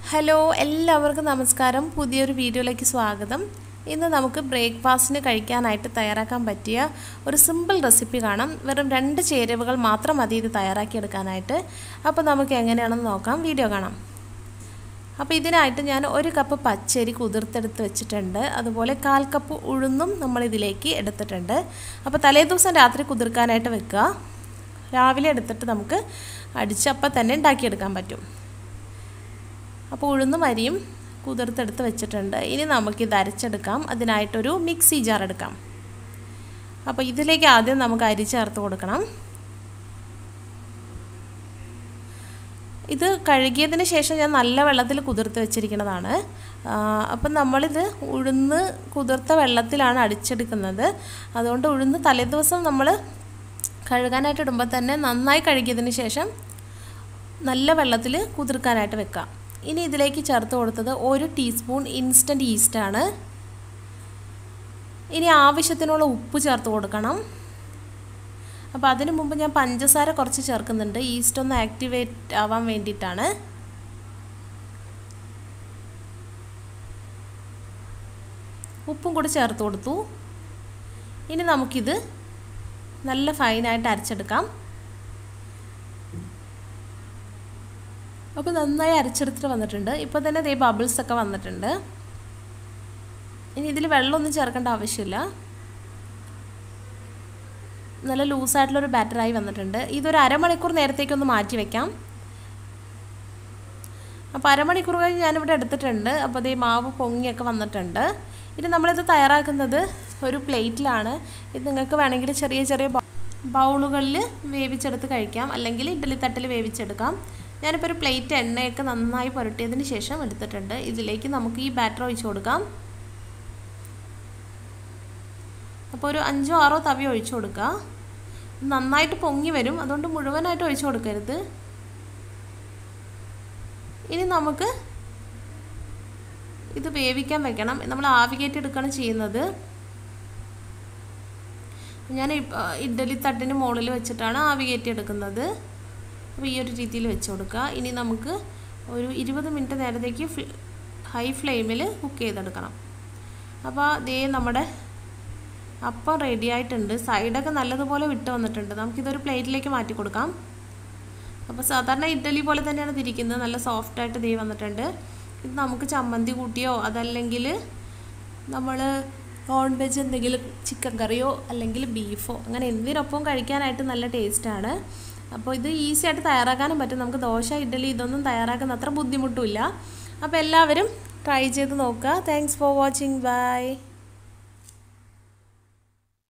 hello എല്ലാവർക്കും നമസ്കാരം പുതിയൊരു വീഡിയോയിലേക്ക് സ്വാഗതം ഇന്ന് നമുക്ക് ബ്രേക്ക്ഫാസ്റ്റിന് കഴിക്കാനായിട്ട് തയ്യാറാക്കാൻ പറ്റിയ ഒരു സിമ്പിൾ റെസിപ്പി കാണാം വെറും രണ്ട് ചേരുവകൾ മാത്രം മതി ഇത് തയ്യാറാക്കിയെടുക്കാനായിട്ട് അപ്പോൾ നമുക്ക് എങ്ങനെയാണെന്ന് നോക്കാം വീഡിയോ കാണാം അപ്പോൾ ഇതിനായിട്ട് ഞാൻ ഒരു കപ്പ് പച്ചരി കുതിർത്തെടുത്ത് വെച്ചിട്ടുണ്ട് അതുപോലെ കാൽ കപ്പ് ഉഴുന്നും നമ്മൾ ഇതിലേക്ക് എടുത്തിട്ടുണ്ട് അപ്പോൾ തലേദിവസം രാത്രി കുതിർക്കാനായിട്ട് വെക്കുക രാവിലെ എടുത്തിട്ട് നമുക്ക് അടിച്ച് അപ്പം തന്നെ ഉണ്ടാക്കിയെടുക്കാൻ പറ്റും അപ്പോൾ ഉഴുന്നും അരിയും കുതിർത്തെടുത്ത് വെച്ചിട്ടുണ്ട് ഇനി നമുക്കിത് അരച്ചെടുക്കാം അതിനായിട്ടൊരു മിക്സി ജാർ എടുക്കാം അപ്പോൾ ഇതിലേക്ക് ആദ്യം നമുക്ക് അരി ചേർത്ത് കൊടുക്കണം ഇത് കഴുകിയതിന് ശേഷം ഞാൻ നല്ല വെള്ളത്തിൽ കുതിർത്ത് വെച്ചിരിക്കുന്നതാണ് അപ്പം നമ്മളിത് ഉഴുന്ന് കുതിർത്ത വെള്ളത്തിലാണ് അടിച്ചെടുക്കുന്നത് അതുകൊണ്ട് ഉഴുന്ന് തലേദിവസം നമ്മൾ കഴുകാനായിട്ട് ഇടുമ്പോൾ തന്നെ നന്നായി കഴുകിയതിന് ശേഷം നല്ല വെള്ളത്തിൽ കുതിർക്കാനായിട്ട് വെക്കാം ഇനി ഇതിലേക്ക് ചേർത്ത് കൊടുത്തത് ഒരു ടീസ്പൂൺ ഇൻസ്റ്റൻറ്റ് ഈസ്റ്റാണ് ഇനി ആവശ്യത്തിനുള്ള ഉപ്പ് ചേർത്ത് കൊടുക്കണം അപ്പോൾ അതിന് മുമ്പ് ഞാൻ പഞ്ചസാര കുറച്ച് ചേർക്കുന്നുണ്ട് ഈസ്റ്റ് ഒന്ന് ആക്ടിവേറ്റ് ആവാൻ വേണ്ടിയിട്ടാണ് ഉപ്പും കൂടി ചേർത്ത് കൊടുത്തു ഇനി നമുക്കിത് നല്ല ഫൈനായിട്ട് അരച്ചെടുക്കാം അപ്പോൾ നന്നായി അരച്ചെടുത്തിട്ട് വന്നിട്ടുണ്ട് ഇപ്പോൾ തന്നെ ദേ ബബിൾസ് ഒക്കെ വന്നിട്ടുണ്ട് ഇനി ഇതിൽ വെള്ളമൊന്നും ചേർക്കേണ്ട ആവശ്യമില്ല നല്ല ലൂസായിട്ടുള്ളൊരു ബാറ്ററായി വന്നിട്ടുണ്ട് ഇതൊരു അരമണിക്കൂർ നേരത്തേക്കൊന്ന് മാറ്റി വെക്കാം അപ്പോൾ അരമണിക്കൂർ കഴിഞ്ഞ് ഞാനിവിടെ എടുത്തിട്ടുണ്ട് അപ്പോൾ അതേ മാവ് പൊങ്ങിയൊക്കെ വന്നിട്ടുണ്ട് ഇനി നമ്മളിത് തയ്യാറാക്കുന്നത് ഒരു പ്ലേറ്റിലാണ് ഇത് നിങ്ങൾക്ക് വേണമെങ്കിൽ ചെറിയ ചെറിയ ബൗളുകളിൽ വേവിച്ചെടുത്ത് കഴിക്കാം അല്ലെങ്കിൽ ഇഡ്ഡലി തട്ടിൽ വേവിച്ചെടുക്കാം ഞാനിപ്പോൾ ഒരു പ്ലേറ്റ് എണ്ണയൊക്കെ നന്നായി പുരട്ടിയതിന് ശേഷം എടുത്തിട്ടുണ്ട് ഇതിലേക്ക് നമുക്ക് ഈ ബാറ്റർ ഒഴിച്ചു കൊടുക്കാം അപ്പോൾ ഒരു അഞ്ചോ ആറോ തവി ഒഴിച്ചു കൊടുക്കുക നന്നായിട്ട് പൊങ്ങി വരും അതുകൊണ്ട് മുഴുവനായിട്ട് ഒഴിച്ചു കൊടുക്കരുത് ഇനി നമുക്ക് ഇത് വേവിക്കാൻ വെക്കണം നമ്മൾ ആവി കയറ്റി എടുക്കുകയാണ് ചെയ്യുന്നത് ഞാൻ ഇഡ്ഡലി തട്ടിന് മുകളിൽ വെച്ചിട്ടാണ് ആവി കയറ്റി എടുക്കുന്നത് അപ്പോൾ ഈ ഒരു രീതിയിൽ വെച്ച് കൊടുക്കുക ഇനി നമുക്ക് ഒരു ഇരുപത് മിനിറ്റ് നേരത്തേക്ക് ഹൈ ഫ്ലെയിമിൽ കുക്ക് ചെയ്തെടുക്കണം അപ്പോൾ ദേ നമ്മുടെ അപ്പം റെഡി ആയിട്ടുണ്ട് സൈഡൊക്കെ നല്ലതുപോലെ വിട്ട് വന്നിട്ടുണ്ട് നമുക്കിതൊരു പ്ലേറ്റിലേക്ക് മാറ്റി കൊടുക്കാം അപ്പോൾ സാധാരണ ഇഡ്ഡലി പോലെ തന്നെയാണ് തിരിക്കുന്നത് നല്ല സോഫ്റ്റായിട്ട് ദേ വന്നിട്ടുണ്ട് ഇത് നമുക്ക് ചമ്മന്തി കൂട്ടിയോ അതല്ലെങ്കിൽ നമ്മൾ നോൺ വെജ് എന്തെങ്കിലും ചിക്കൻ കറിയോ അല്ലെങ്കിൽ ബീഫോ അങ്ങനെ എന്തിനൊപ്പം കഴിക്കാനായിട്ട് നല്ല ടേസ്റ്റാണ് അപ്പോൾ ഇത് ഈസി ആയിട്ട് തയ്യാറാക്കാനും പറ്റും നമുക്ക് ദോശ ഇഡ്ഡലി ഇതൊന്നും തയ്യാറാക്കുന്ന അത്ര ബുദ്ധിമുട്ടുമില്ല അപ്പോൾ എല്ലാവരും ട്രൈ ചെയ്ത് നോക്കുക താങ്ക്സ് ഫോർ വാച്ചിങ് ബൈ